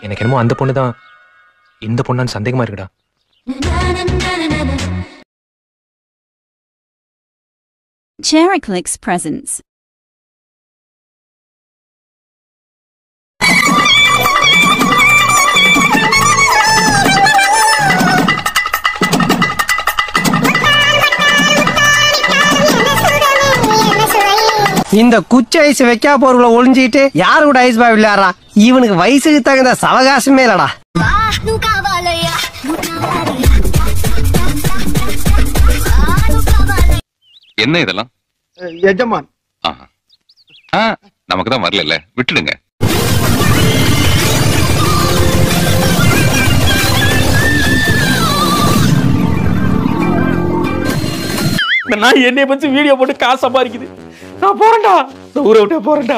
எனக்கு என்னமோ அந்த பொண்ணு தான் இந்த பொண்ணான்னு சந்தேகமா இருக்குடா Chericlix presents. இந்த குச்சி ஐஸ் வைக்கா போறவங்கள ஒளிஞ்சிட்டு யாரு கூட ஐஸ் பாய் விளையாடுறா இவனுக்கு வயசுக்கு தகுந்த சவகாசமே இல்லடா என்ன இதெல்லாம் எஜமான் ஆஹா. ஆ, நமக்கு தான் வரல விட்டுடுங்க இந்த நாய் என்னைய பத்தி வீடியோ போட்டு காசு சம்பாதிக்குது நான் போறேன்டா இந்த ஊரை விட்டே போறேன்டா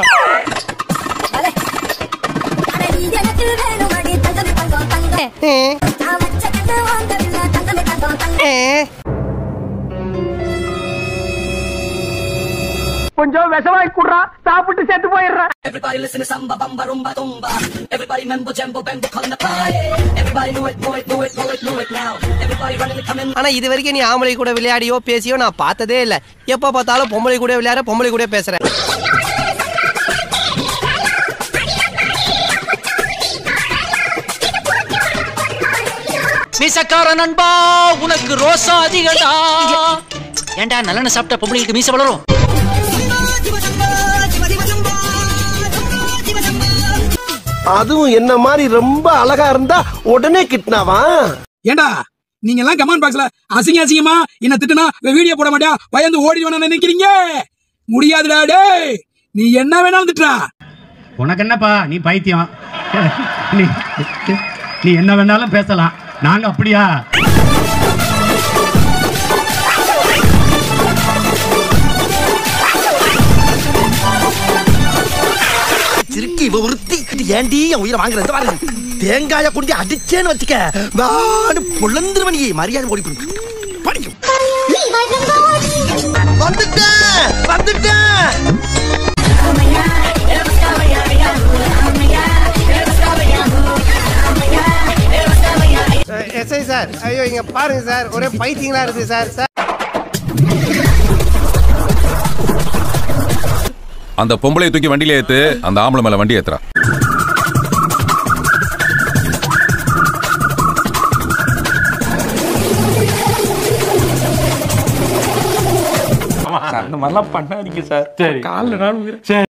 கொஞ்சம் விஷவாய் குடுறா சாப்பிட்டு செத்து போயிடுறா ஆனா இது வரைக்கும் நீ ஆம்பளை கூட விளையாடியோ பேசியோ நான் பார்த்ததே இல்ல எப்ப பார்த்தாலும் பொம்பளை கூட விளையாட பொம்பளை கூட பேசுறேன் மீசக்கார நண்பா உனக்கு ரோசா அதிகடா ஏன்டா நல்லெண்ணெய் சாப்பிட்ட பொம்பளைக்கு மீச வளரும் அதுவும் என்ன மாதிரி ரொம்ப அழகா இருந்தா உடனே கிட்னாவா ஏண்டா நீங்க எல்லாம் கமெண்ட் பாக்ஸ்ல அசிங்க அசிங்கமா என்ன திட்டுனா வீடியோ போட மாட்டியா பயந்து ஓடிடுவேன் நினைக்கிறீங்க முடியாதுடா டேய் நீ என்ன வேணாலும் திட்டுறா உனக்கு என்னப்பா நீ பைத்தியம் நீ நீ என்ன வேணாலும் பேசலாம் நாங்க அப்படியா சிறுக்கி இவ ஒருத்தி ஏண்டி என் உயிரை வாங்குறது பாரு தேங்காய கொண்டு அடிச்சேன்னு வச்சுக்க வாடு பொழந்துருவ நீ மரியாதை ஓடி போடு. படிக்கும் வந்துட்டேன் வந்துட்டேன் எஸ்ஐ சார் ஐயோ இங்க பாருங்க சார் ஒரே பைத்தியங்களா இருக்கு சார் சார் அந்த பொம்பளையை தூக்கி வண்டியில ஏத்து அந்த ஆம்பளை மேல வண்டி ஏத்துறா அந்த மாதிரிலாம் பண்ணாதீங்க சார் சரி காலில் நான் சரி